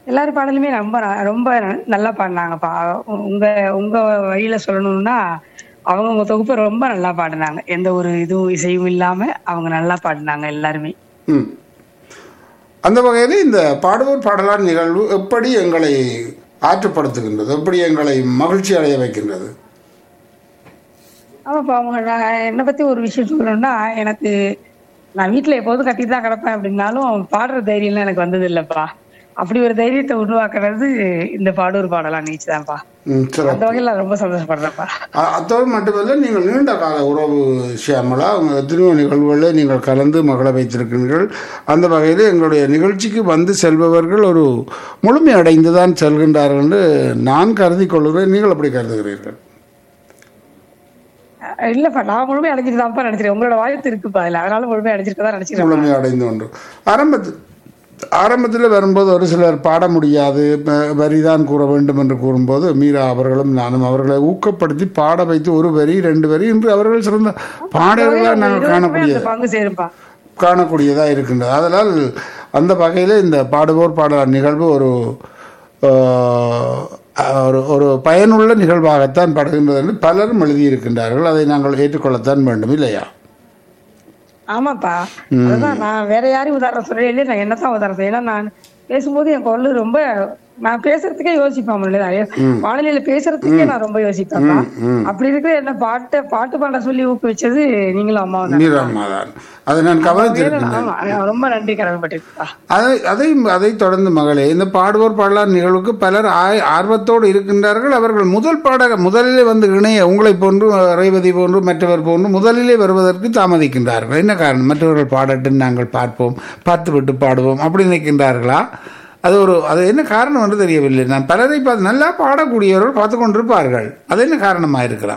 எல்லாரும் பாடலுமே ரொம்ப ந- ரொம்ப ந- நல்லா பாடினாங்கப்பா உங்க உங்க வழியில சொல்லணும்னா அவங்க உங்க தொகுப்பை ரொம்ப நல்லா பாடினாங்க எந்த ஒரு இதுவும் இசையும் இல்லாம அவங்க நல்லா பாடினாங்க எல்லாருமே ம் அந்த வகையில் இந்த பாடுவோர் பாடலார் நிகழ்வு எப்படி எங்களை ஆற்றுப்படுத்துகின்றது எப்படி எங்களை மகிழ்ச்சி அடைய வைக்கின்றது ஆமாப்பா அவங்க நான் என்னை பத்தி ஒரு விஷயம் சொல்லணும்னா எனக்கு நான் வீட்டுல எப்போதும் கட்டிட்டு தான் கிடப்பேன் அப்படின்னாலும் பாடுற தைரியம்லாம் எனக்கு வந்தது இல்லப்பா அப்படி ஒரு தைரியத்தை உருவாக்குறது இந்த பாடூர் பாடலாம் நீச்சு தான்ப்பா ம் சிறப்பு அந்த வகையில் நான் ரொம்ப சந்தோஷப்படுறேன்ப்பா அ- அத்தோடு மட்டுமல்ல நீங்கள் நீண்ட கால உறவு ஷியாமலா உங்கள் எத்தனையோ நிகழ்வுகளில் நீங்கள் கலந்து மகள வைத்திருக்கிறீர்கள் அந்த வகையில் எங்களுடைய நிகழ்ச்சிக்கு வந்து செல்பவர்கள் ஒரு முழுமை அடைந்து தான் செல்கின்றார்கள் என்று நான் கருதி கொள்கிறேன் நீங்கள் அப்படி கருதுகிறீர்கள் அஹ் இல்லப்பா நான் முழுமை அடைஞ்சிட்டு தான்ப்பா நினைச்சிருக்கேன் உங்களோட வாழ்த்து இருக்குப்பா அதுல அதனால முழுமை அடைஞ்சிட்டு தான் நினைச்சிருக்கேன் முழுமை அடைந்து ஒன்று ஆரம்பத்தில் ஆரம்பத்தில் வரும்போது ஒரு சிலர் பாட முடியாது ப- வரிதான் கூற வேண்டும் என்று கூறும்போது மீரா அவர்களும் நானும் அவர்களை ஊக்கப்படுத்தி பாட வைத்து ஒரு வரி ரெண்டு வரி என்று அவர்கள் சிறந்த பாடல்களாக நாங்கள் இருவருக்குமே காணக்கூடிய அந்த பங்கு சேருப்பா காணக்கூடியதாக இருக்கின்றது அதனால் அந்த வகையில் இந்த பாடுவோர் பாடலார் நிகழ்வு ஒரு ஆஹ், ஒரு ஒரு பயனுள்ள நிகழ்வாகத்தான் படுகின்றது என்று பலரும் எழுதியிருக்கின்றார்கள் அதை நாங்கள் ஏற்றுக்கொள்ளத்தான் வேண்டும் இல்லையா ஆமாப்பா அதுதான் நான் வேற யாரையும் உதாரணம் சொல்லவே இல்லையே நான் என்னத்தான் உதாரணம் செய்ய ஏன்னா நான் பேசும்போது என் குரல் ரொம்ப நான் பேசுறதுக்கே யோசிப்பேன் முன்னாடி நிறைய வானிலையில பேசுறதுக்கே நான் ரொம்ப யோசிப்பேன்ப்பா அப்படி இருக்கிற என்ன பாட்டை பாட்டு பாட சொல்லி ஊக்குவிச்சது நீங்களும் அம்மாவும் தான் மீராம்மா தான் அதை நான் கவனித்திருக்கின்றேன் ஆமா நான் ரொம்ப நன்றி கடமைப்பட்டிருப்பா அதை அதை அதை தொடர்ந்து மகளே இந்த பாடுவோர் பாடலார் நிகழ்வுக்கு பலர் ஆய்- ஆர்வத்தோடு இருக்கின்றார்கள் அவர்கள் முதல் பாட முதலிலே வந்து இணைய உங்களை போன்று ரேவதி போன்று மற்றவர் போன்று முதலிலே வருவதற்கு தாமதிக்கின்றார்கள் என்ன காரணம் மற்றவர்கள் பாடட்டும் நாங்கள் பார்ப்போம் பார்த்துவிட்டு பாடுவோம் அப்படி நினைக்கின்றார்களா அது ஒரு அது என்ன காரணம் என்று தெரியவில்லை நான் பலரை பார்த்து நல்லா பாடக்கூடியவர்கள் பார்த்து கொண்டிருப்பார்கள் அது என்ன காரணமாக இருக்கலாம்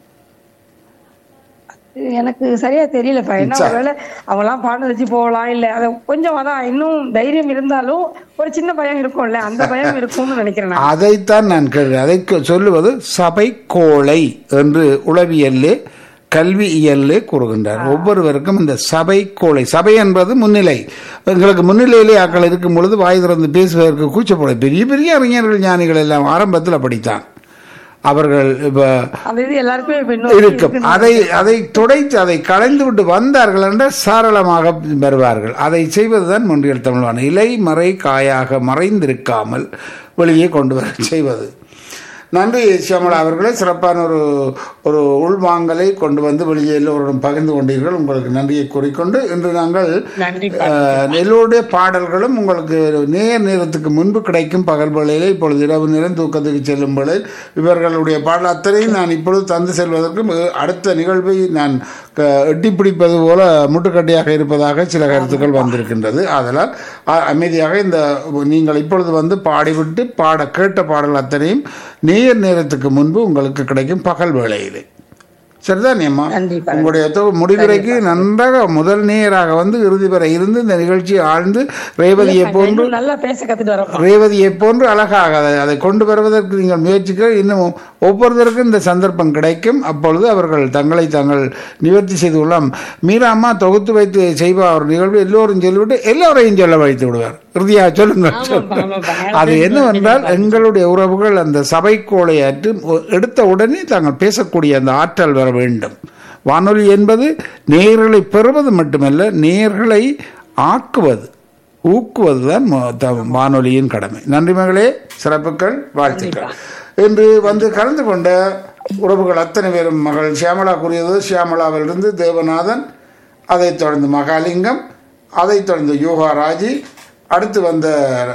எனக்கு சரியா தெரியலப்பா என்ன ஒருவேளை அவங்க எல்லாம் பாட வச்சு போகலாம் இல்ல அத கொஞ்சம் அதான் இன்னும் தைரியம் இருந்தாலும் ஒரு சின்ன பயம் இருக்கும்ல அந்த பயம் இருக்கும்னு நினைக்கிறேன் நான். அதைத்தான் நான் கேட்கிறேன் அதை க- சொல்லுவது சபை கோளை என்று உளவியல்லே கல்வியியல்லே கூறுகின்றார் ஒவ்வொருவருக்கும் இந்த சபை கோளை சபை என்பது முன்னிலை எங்களுக்கு முன்னிலையிலே ஆக்கள் இருக்கும் பொழுது வாய் திறந்து பேசுவதற்கு கூச்சப்பட பெரிய பெரிய அறிஞர்கள் ஞானிகள் எல்லாம் ஆரம்பத்தில் அப்படித்தான் அவர்கள் இப்ப அந்த இது எல்லாருக்குமே இப்ப இன்னும் இருக்கும் அதை அதை துடைத்து அதை களைந்து விட்டு வந்தார்கள் என்றால் சாரளமாக வருவார்கள் அதை செய்வதுதான் மொன்றியல் தமிழ்வான இலை மறை காயாக மறைந்திருக்காமல் வெளியே கொண்டு வர செய்வது நன்றி சியாமலா அவர்களே சிறப்பான ஒரு ஒரு உள்வாங்கலை கொண்டு வந்து வெளியே எல்லோருடன் பகிர்ந்து கொண்டீர்கள் உங்களுக்கு நன்றியை கூறிக்கொண்டு இன்று நாங்கள் நன்றி அஹ், எல்லோருடைய பாடல்களும் உங்களுக்கு நேர் நேரத்துக்கு முன்பு கிடைக்கும் பகல் வேளையிலே இப்பொழுது இரவு நேரம் தூக்கத்துக்கு செல்லும் வேளையில் இவர்களுடைய பாடல் அத்தனையும் நான் இப்பொழுது தந்து செல்வதற்கு மிக- அடுத்த நிகழ்வை நான் க- எட்டி பிடிப்பது போல முட்டுக்கட்டையாக இருப்பதாக சில கருத்துக்கள் வந்திருக்கின்றது அதனால் அ- அமைதியாக இந்த நீங்கள் இப்பொழுது வந்து பாடிவிட்டு பாட கேட்ட பாடல் அத்தனையும் நேர் நேரத்துக்கு முன்பு உங்களுக்கு கிடைக்கும் பகல் வேளையிலே சரிதான் அம்மா கண்டிப்பா. உங்களுடைய தொ- முடிவுரைக்கு நன்றாக முதல் நேராக வந்து இறுதி வரை இருந்து இந்த நிகழ்ச்சியை ஆழ்ந்து ரேவதியை போன்று இன்னும் நல்லா பேச கத்துட்டு வரப்பா ரேவதியை போன்று அழகாக அதை அதை கொண்டு வருவதற்கு நீங்கள் முயற்சிக்க இன்னும் ஒவ்வொருத்தருக்கும் இந்த சந்தர்ப்பம் கிடைக்கும் அப்பொழுது அவர்கள் தங்களை தாங்கள் நிவர்த்தி செய்து கொள்ளலாம் மீரா அம்மா தொகுத்து வைத்து செய்வார் ஒரு நிகழ்வு எல்லோரும் சொல்லிவிட்டு எல்லோரையும் சொல்ல வைத்து விடுவார் இறுதியாக சொல்லுங்கள் ஆமாப்பா, ஆமாப்பா. அது என்னவென்றால் எங்களுடைய உறவுகள் அந்த சபைக்கோளை அற்று எடுத்த உடனே தாங்கள் பேசக்கூடிய அந்த ஆற்றல் வர வேண்டும் வானொலி என்பது நேயர்களை பெறுவது மட்டுமல்ல நேயர்களை ஆக்குவது ஊக்குவதுதான் ம- த- வானொலியின் கடமை நன்றி மகளே சிறப்புகள் வாழ்த்துக்கள் இன்று வந்து கலந்து கொண்ட உறவுகள் அத்தனை பேரும் மகள் சியாமலா கூறியது சியாமலாவிலிருந்து தேவநாதன் அதைத் தொடர்ந்து மகாலிங்கம் அதைத் தொடர்ந்து யோகா ராஜி அடுத்து வந்த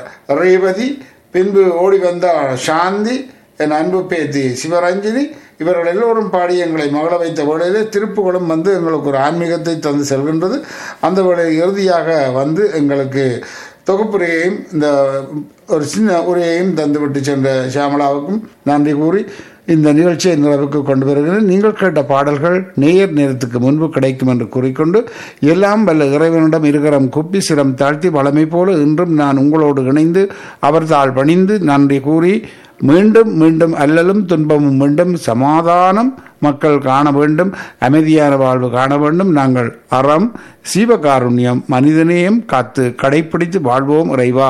ரேவதி பின்பு ஓடி வந்த சாந்தி என் அன்பு பேத்தி சிவரஞ்சினி இவர்கள் எல்லோரும் பாடி எங்களை மகள வைத்த வேளையிலே திருப்புகளும் வந்து எங்களுக்கு ஒரு ஆன்மீகத்தை தந்து செல்கின்றது அந்த வேளையில் இறுதியாக வந்து எங்களுக்கு தொகுப்புரையையும் இந்த ஒரு சின்ன உரையையும் தந்துவிட்டு சென்ற ஷியாமலாவுக்கும் நன்றி கூறி இந்த நிகழ்ச்சியை நிறைவுக்கு கொண்டு வருகிறேன் நீங்கள் கேட்ட பாடல்கள் நேர் நேரத்துக்கு முன்பு கிடைக்கும் என்று கூறிக்கொண்டு எல்லாம் வல்ல இறைவனிடம் இருக்கிறம் குப்பி சிரம் தாழ்த்தி வளமை போல இன்றும் நான் உங்களோடு இணைந்து அவர் தாழ் பணிந்து நன்றி கூறி மீண்டும் மீண்டும் அல்லலும் துன்பமும் மீண்டும் சமாதானம் மக்கள் காண வேண்டும் அமைதியான வாழ்வு காண வேண்டும் நாங்கள் அறம் சீவகாருண்யம் மனிதநேயம் காத்து கடைப்பிடித்து வாழ்வோம் இறைவா